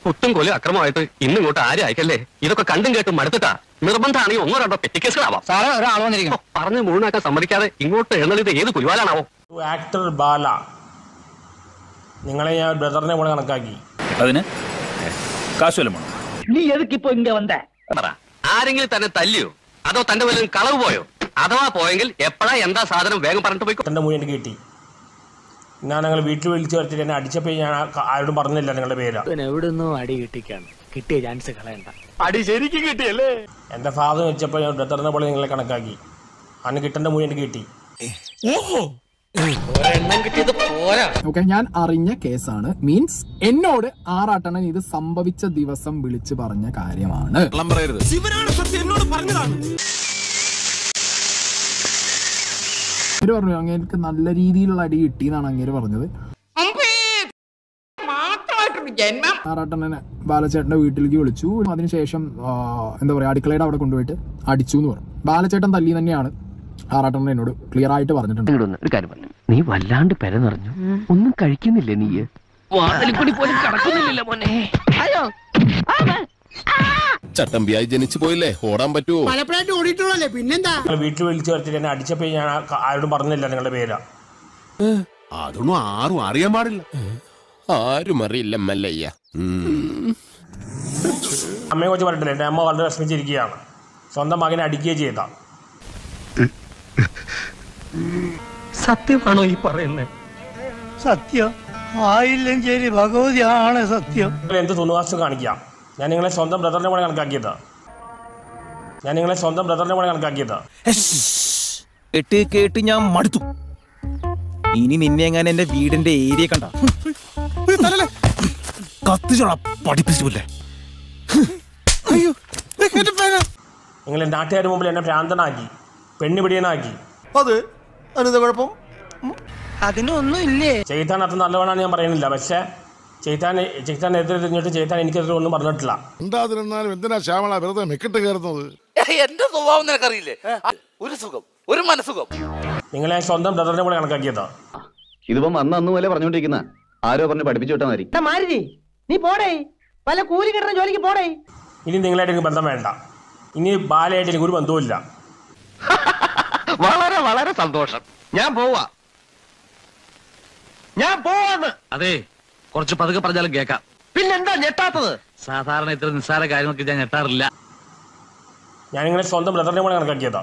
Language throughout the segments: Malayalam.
കുത്തും കൊലും അക്രമമായിട്ട് ഇന്നും ഇങ്ങോട്ട് ആരും അയക്കല്ലേ ഇതൊക്കെ കണ്ടും കേട്ടും മടുത്തിട്ടാ നിർബന്ധമാണെങ്കിൽ ഒന്നോ രണ്ടോ പെറ്റിക്കേസുകളാവാം സാറേ ഒരാൾ വന്നിരിക്കണം പറഞ്ഞ് മുഴുവനാക്കാൻ സമ്മതിക്കാതെ ഇങ്ങോട്ട് എഴുന്നള്ളിത് ഏത് പുലിവാലാണാവോ ആക്ടർ ബാല നിങ്ങളെ ഞാൻ ബ്രദറിനെ പോലെ കണക്കാക്കി അതിന് കാശുവല്ലം വേണം നീ എതുക്ക് ഇപ്പൊ ഇങ്ങ വന്ന പറ ആരെങ്കിലും തന്നെ തല്ലിയോ അതോ തന്റെ വല്ലതും കളവ് പോയോ അഥവാ പോയെങ്കിൽ എപ്പോഴാ എന്താ സാധനം വേഗം പറഞ്ഞിട്ട് പോയിക്കോ എൻ്റെ മൂന്ന് എനിക്ക് കിട്ടി ഞാൻ ഞങ്ങൾ വീട്ടിൽ വിളിച്ച് വരുത്തിട്ട് എന്നെ അടിച്ചപ്പോൾ ഞാൻ ആ- ആരോടും പറഞ്ഞില്ല നിങ്ങളുടെ പേര് എവിടുന്നോ അടി കിട്ടിക്കാണ് കിട്ടിയ ചാൻസ് കളയണ്ട എൻ്റെ ഫാദർ വെച്ചപ്പോൾ ഞാൻ ബ്രദറിനെ പോലെ നിങ്ങളെ കണക്കാക്കി അന്ന് കിട്ടേണ്ട മൂന്ന് എനിക്ക് കിട്ടി ഓക്കെ ഞാൻ അറിഞ്ഞ കേസാണ് മീൻസ് എന്നോട് ആറാട്ടണൻ ഇത് സംഭവിച്ച ദിവസം വിളിച്ചു പറഞ്ഞ കാര്യമാണ് അങ്ങേര് പറഞ്ഞു അങ്ങേർക്ക് നല്ല രീതിയിലുള്ള അടി കിട്ടി എന്നാണ് അങ്ങേര് പറഞ്ഞത് ആറാട്ടണ്ണനെ ബാലചേട്ടന്റെ വീട്ടിലേക്ക് വിളിച്ചു അതിനുശേഷം ആ, എന്താ പറയാ അടുക്കളയുടെ അവിടെ കൊണ്ടുപോയിട്ട് അടിച്ചു എന്ന് പറഞ്ഞു ബാലചേട്ടൻ തല്ലി തന്നെയാണ് ആറാട്ടണ്ണൻ എന്നോട് ക്ലിയർ ആയിട്ട് പറഞ്ഞിട്ടുണ്ട് ഒരു കാര്യം പറഞ്ഞു നീ വല്ലാണ്ട് പെര നിറഞ്ഞു ഒന്നും കഴിക്കുന്നില്ലേ നീ വാതിലിക്കൂടി പോലും കടക്കുന്നില്ല മോനെ അയ്യോ ചട്ടമ്പിയായി ജനിച്ചു പോയില്ലേ ഓടാൻ പറ്റുമോ ഞങ്ങൾ വീട്ടിൽ വിളിച്ച് വരുത്തിട്ട് എന്നെ അടിച്ചപ്പോൾ ഞാൻ ആ- ആരോടും പറഞ്ഞില്ല നിങ്ങളുടെ പേര് അതൊന്നും ആരും അറിയാൻ പാടില്ല ആരും അറിയില്ല മല്ലയ്യ അമ്മയെ കുറിച്ച് പറഞ്ഞിട്ടില്ല എൻ്റെ അമ്മ വളരെ വിഷമിച്ചിരിക്കുകയാണ് സ്വന്തം മകനെ അടിക്കുകയും ചെയ്ത സത്യമാണോ ഈ പറയുന്നത് സത്യം ആയില്ലെങ്കിൽ ഭഗവതിയാണ് സത്യം നിങ്ങൾ എന്ത് തുണിവാസം കാണിക്കാം ഞാൻ നിങ്ങളെ സ്വന്തം ബ്രദറിനെ പോലെ കണക്കാക്കിയത് ഞാൻ നിങ്ങളെ സ്വന്തം ബ്രദറിനെ പോലെ കണക്കാക്കിയത് കേട്ട് കേട്ട് ഞാൻ മടുത്തു ഇനി നിന്നെ എങ്ങനെ എന്റെ വീടിന്റെ ഏരിയ കണ്ട കത്തിച്ചോള പഠിപ്പിച്ചില്ലേ നിങ്ങൾ നാട്ടുകാരുടെ മുമ്പിൽ എന്നെ ഭ്രാന്തനാക്കി പെണ്ണുപിടിയനാക്കി അത് അതിനെന്താ കുഴപ്പം അതിനൊന്നും ഇല്ലേ ചെയ്താൻ അത്ര നല്ലവനാണ് ഞാൻ പറയുന്നില്ല പക്ഷേ ചെയ്താൻ ചെയ്താൻ എതിരെ തിരിഞ്ഞിട്ട് ചെയ്താൻ എനിക്കെതിരെ ഒന്നും പറഞ്ഞിട്ടില്ല ഉണ്ടാതിരുന്നാലും എന്തിനാ ശ്യാമള വെറുതെ മെക്കിട്ട് കയറുന്നത് എന്റെ സ്വഭാവം നിനക്കറിയില്ലേ ഒരു സുഖം ഒരു മനസുഖം നിങ്ങളെ സ്വന്തം ബ്രദറിനെ പോലെ കണക്കാക്കിയത് ഇതിപ്പം അന്ന് അന്ന് പോലെ പറഞ്ഞോണ്ടിരിക്കുന്ന ആരോ പറഞ്ഞ് പഠിപ്പിച്ചു വിട്ടാൽ മതി മാരുതി നീ പോടേ വല്ല കൂലി കിട്ടുന്ന ജോലിക്ക് പോടേ ഇനി നിങ്ങളായിട്ട് എനിക്ക് ബന്ധം വേണ്ട ഇനി ബാലയായിട്ട് എനിക്ക് ഒരു ബന്ധവുമില്ല വളരെ വളരെ സന്തോഷം ഞാൻ പോവാ ഞാൻ പോവാന്ന് അതെ കുറച്ച് പതുക്കെ പറഞ്ഞാലും കേക്കാം പിന്നെന്താ ഞെട്ടാത്തത് സാധാരണ ഇത്ര നിസ്സാര കാര്യങ്ങൾക്ക് ഞാൻ ഞെട്ടാറില്ല ഞാൻ നിങ്ങളെ സ്വന്തം ബ്രദറിനെ പോലെ കണക്കാക്കിയത്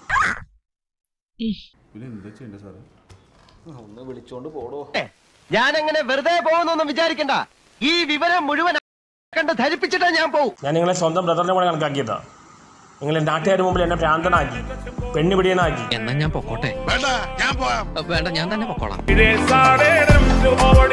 ഞാൻ അങ്ങനെ വെറുതെ പോകുന്നൊന്നും വിചാരിക്കണ്ട ഈ വിവരം മുഴുവൻ കണ്ട് ധരിപ്പിച്ചിട്ടാ ഞാൻ പോകും ഞാൻ നിങ്ങളെ സ്വന്തം ബ്രദറിനെ പോലെ കണക്കാക്കിയത് നിങ്ങൾ നാട്ടുകാരുടെ മുമ്പിൽ എന്നെ ഭ്രാന്തനാക്കി പെണ്ണുപിടിയനാക്കി എന്നാ ഞാൻ പൊക്കോട്ടെ വേണ്ട ഞാൻ പോവാം വേണ്ട ഞാൻ തന്നെ പൊക്കോളാം ഇതേ സാടേരം ഓടി